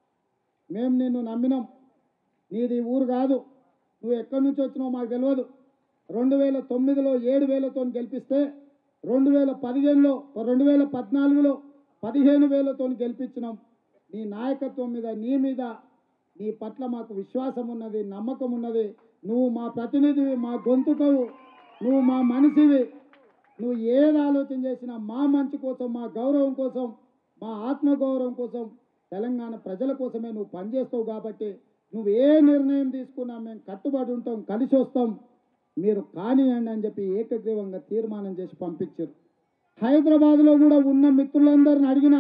మేము నిన్ను నమ్మినాం నీది ఊరు కాదు నువ్వు ఎక్కడి నుంచి వచ్చినావు మాకు తెలియదు రెండు వేల తొమ్మిదిలో ఏడు వేలతో గెలిపిస్తే రెండు వేల పదిహేనులో రెండు వేల పద్నాలుగులో పదిహేను వేలతో గెలిపించినాం నీ నాయకత్వం మీద నీ మీద నీ పట్ల మాకు విశ్వాసం ఉన్నది నమ్మకం ఉన్నది నువ్వు మా ప్రతినిధివి మా గొంతుకవు నువ్వు మా మనిషివి నువ్వు ఏది ఆలోచన చేసినా మా మంచి కోసం మా గౌరవం కోసం మా ఆత్మగౌరవం కోసం తెలంగాణ ప్రజల కోసమే నువ్వు పనిచేస్తావు కాబట్టి నువ్వు ఏ నిర్ణయం తీసుకున్నా మేము కట్టుబడి ఉంటాం కలిసి వస్తాం మీరు కానియండి అని చెప్పి ఏకగ్రీవంగా తీర్మానం చేసి పంపించారు హైదరాబాద్లో కూడా ఉన్న మిత్రులందరిని అడిగిన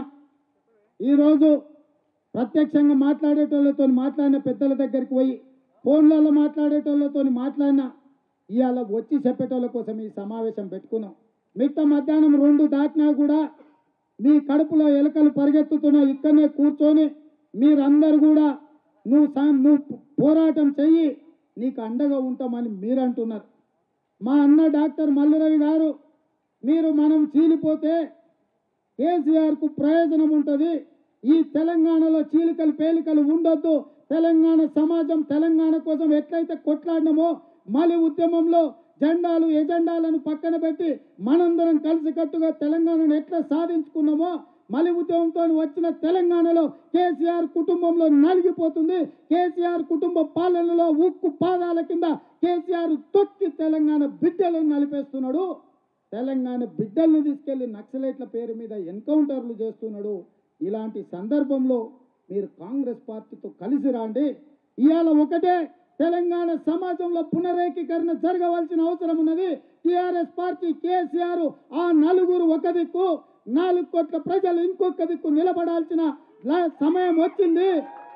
ఈరోజు ప్రత్యక్షంగా మాట్లాడేటోళ్ళతో మాట్లాడిన పెద్దల దగ్గరికి పోయి ఫోన్లలో మాట్లాడేటోళ్ళతో మాట్లాడిన ఇవాళ వచ్చి చెప్పేటోళ్ళ కోసం ఈ సమావేశం పెట్టుకున్నాం మిట్ట మధ్యాహ్నం రెండు దాటినా కూడా మీ కడుపులో ఎలుకలు పరిగెత్తుతున్నా ఇక్కడనే కూర్చొని మీరందరూ కూడా నువ్వు సా- నువ్వు పోరాటం చెయ్యి నీకు అండగా ఉంటామని మీరు అంటున్నారు మా అన్న డాక్టర్ మల్లురవి గారు మీరు మనం చీలిపోతే కేసీఆర్కు ప్రయోజనం ఉంటుంది ఈ తెలంగాణలో చీలికలు పేలికలు ఉండొద్దు తెలంగాణ సమాజం తెలంగాణ కోసం ఎట్లయితే కొట్లాడినామో మలి ఉద్యమంలో జెండాలు ఎజెండాలను పక్కన పెట్టి మనందరం కలిసికట్టుగా తెలంగాణను ఎట్లా సాధించుకున్నామో మలి ఉద్యమంతో వచ్చిన తెలంగాణలో కేసీఆర్ కుటుంబంలో నలిగిపోతుంది కేసీఆర్ కుటుంబ పాలనలో ఉక్కు పాదాల కింద కేసీఆర్ తొక్కి తెలంగాణ బిడ్డలను నలిపేస్తున్నాడు తెలంగాణ బిడ్డల్ని తీసుకెళ్లి నక్సలైట్ల పేరు మీద ఎన్కౌంటర్లు చేస్తున్నాడు ఇలాంటి సందర్భంలో మీరు కాంగ్రెస్ పార్టీతో కలిసి రాండి ఇవాళ ఒకటే తెలంగాణ సమాజంలో పునరేకీకరణ జరగవలసిన అవసరం ఉన్నది టిఆర్ఎస్ పార్టీ కేసీఆర్ ఆ నలుగురు ఒక దిక్కు నాలుగు కోట్ల ప్రజలు ఇంకొక దిక్కు నిలబడాల్సిన ల- సమయం వచ్చింది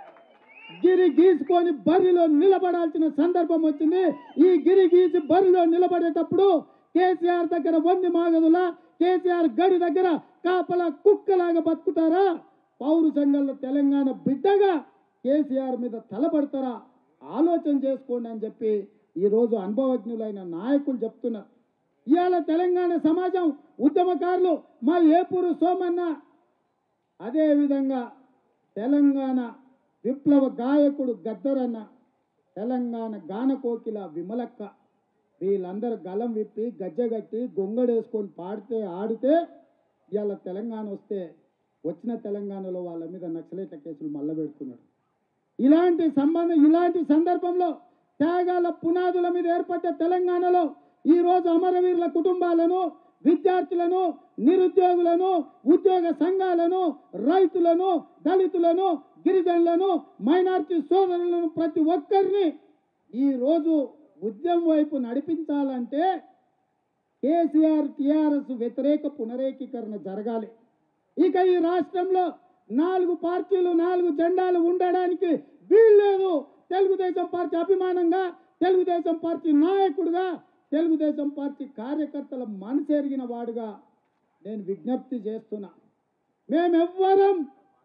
గిరి గీసుకొని బరిలో నిలబడాల్సిన సందర్భం వచ్చింది ఈ గిరి గీసి బరిలో నిలబడేటప్పుడు కేసీఆర్ దగ్గర వంది మాగదులా కేసీఆర్ గడి దగ్గర కాపలా కుక్కలాగా బతుకుతారా పౌరుషంగంలో తెలంగాణ బిడ్డగా కేసీఆర్ మీద తలపడతారా ఆలోచన చేసుకోండి అని చెప్పి ఈరోజు అనుభవజ్ఞులైన నాయకులు చెప్తున్నారు ఇవాళ తెలంగాణ సమాజం ఉద్యమకారులు మా ఏపూరు సోమన్న అదేవిధంగా తెలంగాణ విప్లవ గాయకుడు గద్దరన్న తెలంగాణ గాన కోకిల విమలక్క వీళ్ళందరూ గలం విప్పి గజ్జగట్టి గొంగడేసుకొని పాడితే ఆడితే ఇవాళ తెలంగాణ వస్తే వచ్చిన తెలంగాణలో వాళ్ళ మీద నక్సలైట్ల కేసులు మళ్ళా పెడుతున్నాడు ఇలాంటి సంబంధం ఇలాంటి సందర్భంలో త్యాగాల పునాదుల మీద ఏర్పడ్డ తెలంగాణలో ఈ రోజు అమరవీరుల కుటుంబాలను విద్యార్థులను నిరుద్యోగులను ఉద్యోగ సంఘాలను రైతులను దళితులను గిరిజనులను మైనార్టీ సోదరులను ప్రతి ఒక్కరిని ఈ రోజు ఉద్యమం వైపు నడిపించాలంటే కేసీఆర్ టిఆర్ఎస్ వ్యతిరేక పునరేకీకరణ జరగాలి ఇక ఈ రాష్ట్రంలో నాలుగు పార్టీలు నాలుగు జెండాలు ఉండడానికి వీల్లేదు తెలుగుదేశం పార్టీ అభిమానంగా తెలుగుదేశం పార్టీ నాయకుడుగా తెలుగుదేశం పార్టీ కార్యకర్తల మనసు ఎరిగిన వాడుగా నేను విజ్ఞప్తి చేస్తున్నా మేమెవ్వరం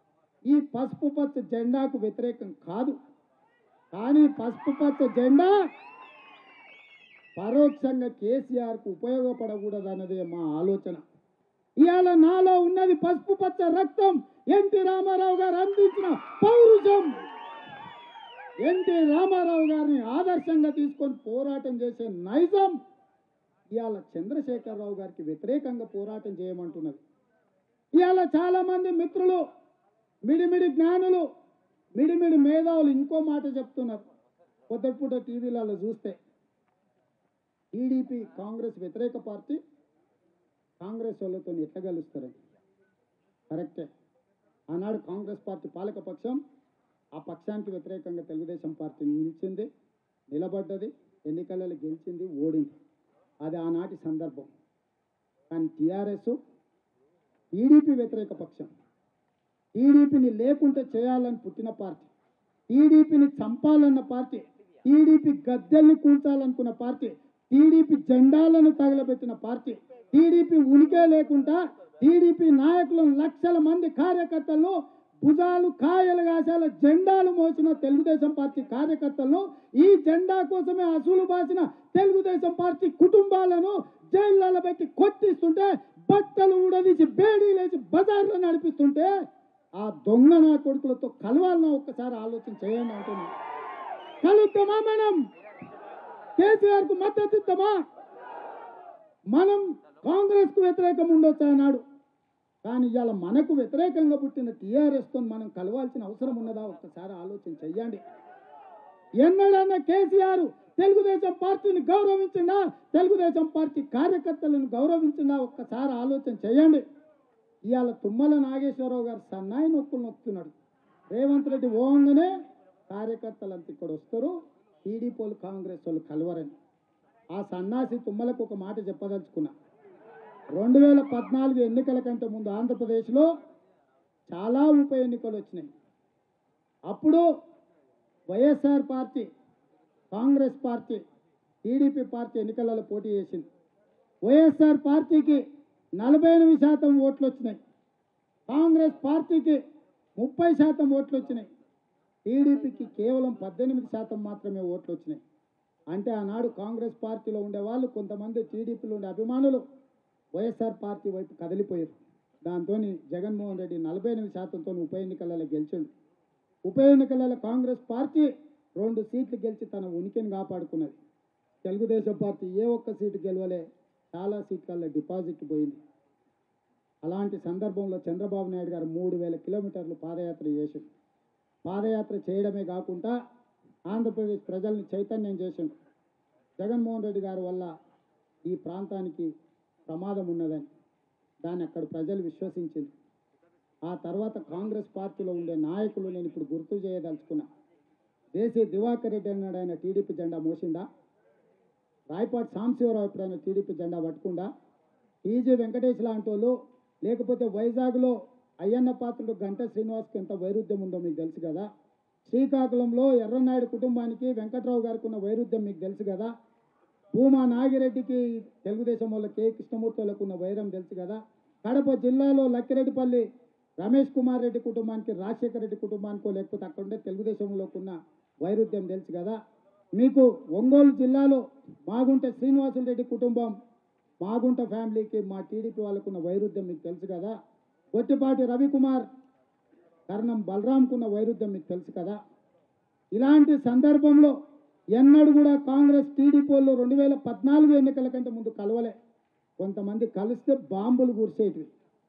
ఈ పసుపు పచ్చ జెండాకు వ్యతిరేకం కాదు కానీ పసుపు పచ్చ జెండా పరోక్షంగా కేసీఆర్కు ఉపయోగపడకూడదు అన్నదే మా ఆలోచన ఇవాళ నాలో ఉన్నది పసుపు పచ్చ రక్తం ఎన్టీ రామారావు గారు అందించిన పౌరుషం ఎన్టీ రామారావు గారిని ఆదర్శంగా తీసుకొని పోరాటం చేసే నైజం ఇవాళ చంద్రశేఖరరావు గారికి వ్యతిరేకంగా పోరాటం చేయమంటున్నది ఇవాళ చాలా మంది మిత్రులు మిడిమిడి జ్ఞానులు మిడిమిడి మేధావులు ఇంకో మాట చెప్తున్నారు పొద్దుపూట టీవీలలో చూస్తే టీడీపీ కాంగ్రెస్ వ్యతిరేక పార్టీ కాంగ్రెస్ వాళ్ళతో ఎట్లా కలుస్తారని కరెక్టే ఆనాడు కాంగ్రెస్ పార్టీ పాలక పక్షం ఆ పక్షానికి వ్యతిరేకంగా తెలుగుదేశం పార్టీ నిలిచింది నిలబడ్డది ఎన్నికలలో గెలిచింది ఓడింది అది ఆనాటి సందర్భం కానీ టీఆర్ఎస్ టీడీపీ వ్యతిరేక పక్షం టీడీపీని లేకుంటే చేయాలని పుట్టిన పార్టీ టీడీపీని చంపాలన్న పార్టీ టీడీపీ గద్దెల్ని కూల్చాలనుకున్న పార్టీ టీడీపీ జెండాలను తగలబెట్టిన పార్టీ టీడీపీ ఉనికే లేకుండా టీడీపీ నాయకులను లక్షల మంది కార్యకర్తలను భుజాలు కాయలు కాశాల జెండాలు మోసిన తెలుగుదేశం పార్టీ కార్యకర్తలను ఈ జెండా కోసమే అసూలు బాసిన తెలుగుదేశం పార్టీ కుటుంబాలను జైళ్ళలో పెట్టి కొట్టిస్తుంటే బట్టలు ఊడదీసి బేడీలేసి బజార్లో నడిపిస్తుంటే ఆ దొంగ నా కొడుకులతో కలవాలన్నా ఒక్కసారి ఆలోచన చేయండి అంటున్నా కలుద్దామా మనం కేసీఆర్ కు మద్దతు ఇద్దామా మనం కాంగ్రెస్ కు వ్యతిరేకం ఉండొచ్చు అన్నాడు కానీ ఇవాళ మనకు వ్యతిరేకంగా పుట్టిన టీఆర్ఎస్ తో మనం కలవాల్సిన అవసరం ఉన్నదా ఒక్కసారి ఆలోచన చెయ్యండి ఎన్నడన్నా కేసీఆర్ తెలుగుదేశం పార్టీని గౌరవించిందా తెలుగుదేశం పార్టీ కార్యకర్తలను గౌరవించిందా ఒక్కసారి ఆలోచన చేయండి ఇవాళ తుమ్మల నాగేశ్వరరావు గారు సన్నాయి నొక్కులు నొక్కుతున్నాడు రేవంత్ రెడ్డి ఓంగానే కార్యకర్తలంతా ఇక్కడ వస్తారు టీడీపీ వాళ్ళు కాంగ్రెస్ వాళ్ళు కలవరని ఆ సన్నాసి తుమ్మలకు ఒక మాట చెప్పదలుచుకున్నా రెండు వేల పద్నాలుగు ఎన్నికల కంటే ముందు ఆంధ్రప్రదేశ్లో చాలా ఉప ఎన్నికలు వచ్చినాయి అప్పుడు YSR party Congress party TDP party ఎన్నికలలో పోటీ చేసింది వైఎస్ఆర్ పార్టీకి నలభై ఎనిమిది శాతం ఓట్లు వచ్చినాయి కాంగ్రెస్ పార్టీకి ముప్పై శాతం ఓట్లు వచ్చినాయి టీడీపీకి కేవలం పద్దెనిమిది శాతం మాత్రమే ఓట్లు వచ్చినాయి అంటే ఆనాడు కాంగ్రెస్ పార్టీలో ఉండే వాళ్ళు కొంతమంది టీడీపీలో ఉండే అభిమానులు వైఎస్ఆర్ పార్టీ వైపు కదిలిపోయారు దాంతో జగన్మోహన్ రెడ్డి నలభై ఎనిమిది శాతంతో ఉప ఎన్నికలలో గెలిచిండు ఉప ఎన్నికలలో కాంగ్రెస్ పార్టీ రెండు సీట్లు గెలిచి తన ఉనికిని కాపాడుకున్నది తెలుగుదేశం పార్టీ ఏ ఒక్క సీటు గెలవలే చాలా సీట్లలో డిపాజిట్ పోయింది అలాంటి సందర్భంలో చంద్రబాబు నాయుడు గారు మూడు వేల కిలోమీటర్లు పాదయాత్ర చేసిండు పాదయాత్ర చేయడమే కాకుండా ఆంధ్రప్రదేశ్ ప్రజల్ని చైతన్యం చేసిండు జగన్మోహన్ రెడ్డి గారి వల్ల ఈ ప్రాంతానికి ప్రమాదం ఉన్నదని దాన్ని అక్కడ ప్రజలు విశ్వసించింది ఆ తర్వాత కాంగ్రెస్ పార్టీలో ఉండే నాయకులు నేను ఇప్పుడు గుర్తు చేయదలుచుకున్నా దేశీ దివాకర్ రెడ్డి అన్నాడు ఆయన టీడీపీ జెండా మోసిందా రాయపాటి సాంబశివరావు ఎప్పుడైనా టీడీపీ జెండా పట్టుకుండా టీజీ వెంకటేష్ లాంటి వాళ్ళు లేకపోతే వైజాగ్లో అయ్యన్న పాత్రుడు గంట శ్రీనివాస్కి ఎంత వైరుధ్యం ఉందో మీకు తెలుసు కదా శ్రీకాకుళంలో ఎర్రనాయుడు కుటుంబానికి వెంకట్రావు గారికి ఉన్న వైరుధ్యం మీకు తెలుసు కదా భూమా నాగిరెడ్డికి తెలుగుదేశం వాళ్ళ కే కృష్ణమూర్తి వాళ్ళకు ఉన్న వైరం తెలుసు కదా కడప జిల్లాలో లక్కిరెడ్డిపల్లి రమేష్ కుమార్ రెడ్డి కుటుంబానికి రాజశేఖర రెడ్డి కుటుంబానికో లేకపోతే అక్కడ ఉండే తెలుగుదేశంలోకి ఉన్న వైరుధ్యం తెలుసు కదా మీకు ఒంగోలు జిల్లాలో మాగుంట శ్రీనివాసులు రెడ్డి కుటుంబం మాగుంట ఫ్యామిలీకి మా టీడీపీ వాళ్ళకున్న వైరుధ్యం మీకు తెలుసు కదా గొట్టిపాటి రవికుమార్ కర్ణం బలరాంకున్న వైరుధ్యం మీకు తెలుసు కదా ఇలాంటి సందర్భంలో ఎన్నడూ కూడా కాంగ్రెస్ టీడీపీ వాళ్ళు రెండు వేల పద్నాలుగు ఎన్నికల కంటే ముందు కలవలే కొంతమంది కలిస్తే బాంబులు కురిసేటివి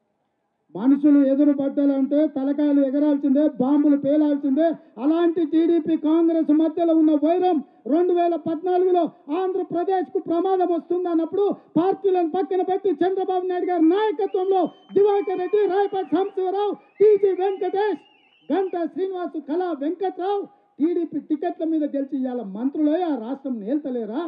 మనుషులు ఎదురు పట్టాలంటే తలకాయలు ఎగరాల్సిందే బాంబులు పేలాల్సిందే అలాంటి టీడీపీ కాంగ్రెస్ మధ్యలో ఉన్న వైరం రెండు వేల పద్నాలుగులో ఆంధ్రప్రదేశ్కు ప్రమాదం వస్తుంది అన్నప్పుడు పార్టీలను పక్కన పెట్టి చంద్రబాబు నాయుడు గారి నాయకత్వంలో దివాకర్ రెడ్డి రాయపాటి సాంబశివరావు టీజీ వెంకటేష్ గంట శ్రీనివాసు కళా వెంకట్రావు టీడీపీ టికెట్ల మీద గెలిచి ఇవాళ మంత్రులే ఆ రాష్ట్రం నేల్తలేరా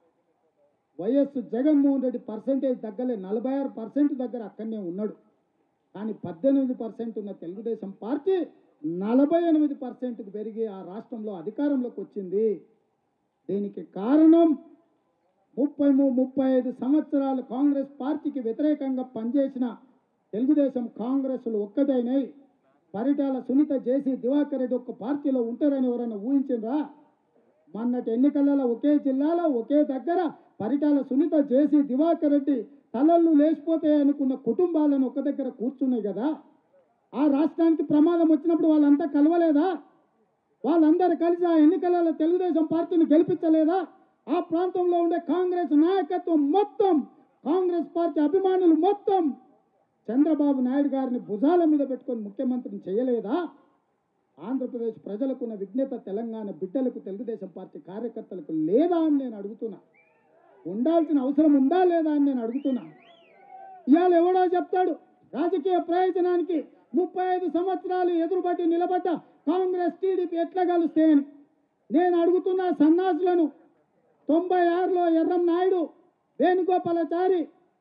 వైఎస్ జగన్మోహన్ రెడ్డి పర్సెంటేజ్ తగ్గలే నలభై ఆరు పర్సెంట్ దగ్గర అక్కడనే ఉన్నాడు కానీ పద్దెనిమిది పర్సెంట్ ఉన్న తెలుగుదేశం పార్టీ నలభై ఎనిమిది పర్సెంట్కి పెరిగి ఆ రాష్ట్రంలో అధికారంలోకి వచ్చింది దీనికి కారణం ముప్పై మూ ముప్పై ఐదు సంవత్సరాలు కాంగ్రెస్ పార్టీకి వ్యతిరేకంగా పనిచేసిన తెలుగుదేశం కాంగ్రెస్లు ఒక్కటైనాయి పరిటాల సునీత చేసి దివాకర్ రెడ్డి ఒక్క పార్టీలో ఉంటారని ఎవరైనా ఊహించిండ్రా మొన్నటి ఎన్నికలలో ఒకే జిల్లాలో ఒకే దగ్గర పరిటాల సునీత చేసి దివాకర్ రెడ్డి తలళ్ళు లేచిపోతాయి అనుకున్న కుటుంబాలను ఒక దగ్గర కూర్చున్నాయి కదా ఆ రాష్ట్రానికి ప్రమాదం వచ్చినప్పుడు వాళ్ళంతా కలవలేదా వాళ్ళందరూ కలిసి ఆ ఎన్నికలలో తెలుగుదేశం పార్టీని గెలిపించలేదా ఆ ప్రాంతంలో ఉండే కాంగ్రెస్ నాయకత్వం మొత్తం కాంగ్రెస్ పార్టీ అభిమానులు మొత్తం చంద్రబాబు నాయుడు గారిని భుజాల మీద పెట్టుకొని ముఖ్యమంత్రిని చేయలేదా ఆంధ్రప్రదేశ్ ప్రజలకున్న విజ్ఞత తెలంగాణ బిడ్డలకు తెలుగుదేశం పార్టీ కార్యకర్తలకు లేదా అని నేను అడుగుతున్నా ఉండాల్సిన అవసరం ఉందా లేదా అని నేను అడుగుతున్నా ఇవాళ ఎవడో చెప్తాడు రాజకీయ ప్రయోజనానికి ముప్పై ఐదు సంవత్సరాలు ఎదురుబట్టి నిలబడ్డ కాంగ్రెస్ టీడీపీ ఎట్లా కలుస్తాయని నేను అడుగుతున్న సన్నాసులను తొంభై ఆరులో ఎర్రం నాయుడు వేణుగోపాలాచారి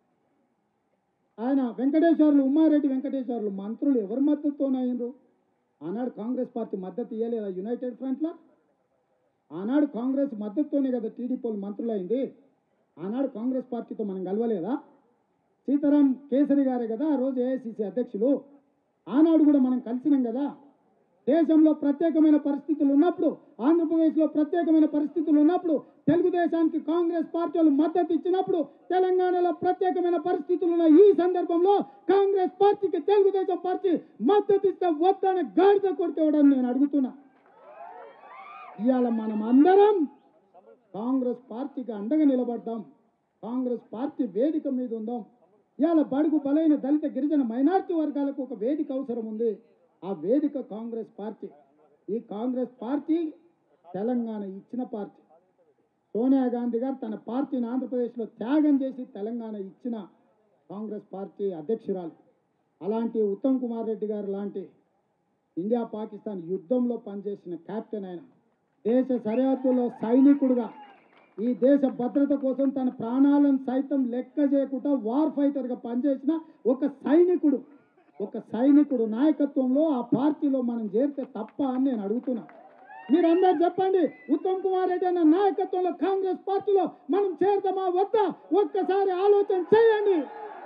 ఆయన వెంకటేశ్వర్లు ఉమ్మారెడ్డి వెంకటేశ్వర్లు మంత్రులు ఎవరి మద్దతుతోనయ్యారు ఆనాడు కాంగ్రెస్ పార్టీ మద్దతు ఇవ్వలేదా యునైటెడ్ ఫ్రంట్లో ఆనాడు కాంగ్రెస్ మద్దతుతోనే కదా టీడీపీ వాళ్ళు మంత్రులైంది ఆనాడు కాంగ్రెస్ పార్టీతో మనం కలవలేదా సీతారాం కేసరి గారే కదా ఆ రోజు ఏఐసిసి అధ్యక్షులు ఆనాడు కూడా మనం కలిసినాం కదా దేశంలో ప్రత్యేకమైన పరిస్థితులు ఉన్నప్పుడు ఆంధ్రప్రదేశ్లో ప్రత్యేకమైన పరిస్థితులు ఉన్నప్పుడు తెలుగుదేశానికి కాంగ్రెస్ పార్టీ వాళ్ళు మద్దతు ఇచ్చినప్పుడు తెలంగాణలో ప్రత్యేకమైన పరిస్థితులు ఉన్న ఈ సందర్భంలో కాంగ్రెస్ పార్టీకి తెలుగుదేశం పార్టీ మద్దతు ఇస్తే వద్దనే గాడిద కొడుకోవడం నేను అడుగుతున్నా ఇవాళ మనం అందరం కాంగ్రెస్ పార్టీకి అండగా నిలబడ్డాం కాంగ్రెస్ పార్టీ వేదిక మీద ఉందాం ఇవాళ బడుగు బలైన దళిత గిరిజన మైనార్టీ వర్గాలకు ఒక వేదిక అవసరం ఉంది ఆ వేదిక కాంగ్రెస్ పార్టీ ఈ కాంగ్రెస్ పార్టీ తెలంగాణ ఇచ్చిన పార్టీ సోనియా గాంధీ గారు తన పార్టీని ఆంధ్రప్రదేశ్లో త్యాగం చేసి తెలంగాణ ఇచ్చిన కాంగ్రెస్ పార్టీ అధ్యక్షురాలు అలాంటి ఉత్తమ్ కుమార్ రెడ్డి గారు లాంటి ఇండియా పాకిస్తాన్ యుద్ధంలో పనిచేసిన కెప్టెన్ ఆయన దేశ సరిహద్దులో సైనికుడుగా ఈ దేశ భద్రత కోసం తన ప్రాణాలను సైతం లెక్క చేయకుండా వార్ ఫైటర్గా పనిచేసిన ఒక సైనికుడు ఒక సైనికుడు నాయకత్వంలో ఆ పార్టీలో మనం చేరితే తప్ప అని నేను అడుగుతున్నా మీరందరూ చెప్పండి ఉత్తమ్ కుమార్ రెడ్డి అన్న నాయకత్వంలో కాంగ్రెస్ పార్టీలో మనం చేరదామా వద్దా ఒక్కసారి ఆలోచన చేయండి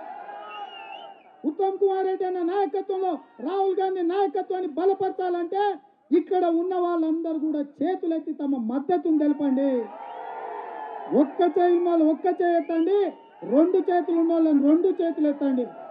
ఉత్తమ్ కుమార్ రెడ్డి అన్న నాయకత్వంలో రాహుల్ గాంధీ నాయకత్వాన్ని బలపరచాలంటే ఇక్కడ ఉన్న వాళ్ళందరూ కూడా చేతులెత్తి తమ మద్దతును తెలపండి ఒక్క చేయి ఉన్న వాళ్ళు ఒక్క చేయి ఎత్తండి రెండు చేతులు ఉన్న వాళ్ళని రెండు చేతులు ఎత్తండి